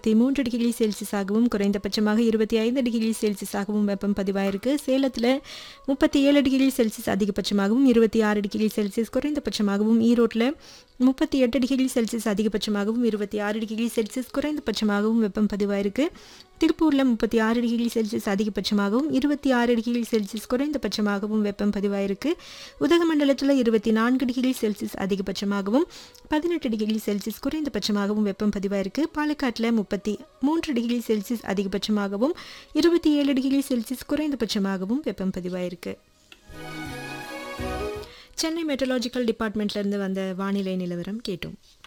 இருபத்தி மூன்று டிகிரி செல்சியஸாகவும் குறைந்தபட்சமாக இருபத்தி ஐந்து டிகிரி செல்சியஸாகவும் வெப்பம் பதிவாயிருக்கு சேலத்தில் முப்பத்தி ஏழு டிகிரி செல்சியஸ் அதிகபட்சமாகவும் இருபத்தி ஆறு டிகிரி செல்சியஸ் குறைந்தபட்சமாகவும் ஈரோட்டில் முப்பத்தி எட்டு டிகிரி செல்சியஸ் அதிகபட்சமாகவும் இருபத்தி ஆறு டிகிரி செல்சியஸ் குறைந்தபட்சமாகவும் வெப்பம் பதிவாயிருக்கு திருப்பூரில் முப்பத்தி ஆறு டிகிரி செல்சியஸ் அதிகபட்சமாகவும் இருபத்தி ஆறு டிகிரி செல்சியஸ் குறைந்தபட்சமாகவும் வெப்பம் பதிவாயிருக்கு உதகமண்டலத்தில் இருபத்தி நான்கு டிகிரி செல்சியஸ் அதிகபட்சமாகவும் பதினெட்டு டிகிரி செல்சியஸ் குறைந்தபட்சமாகவும் வெப்பம் பதிவாயிருக்கு பாலக்காட்டில் முப்பத்தி மூன்று டிகிரி செல்சியஸ் அதிகபட்சமாகவும் இருபத்தி ஏழு டிகிரி செல்சியஸ் குறைந்தபட்சமாகவும் வெப்பம் பதிவாயிருக்கு சென்னை மெட்ரலாஜிக்கல் டிபார்ட்மெண்ட்லேருந்து வந்த வானிலை நிலவரம் கேட்டோம்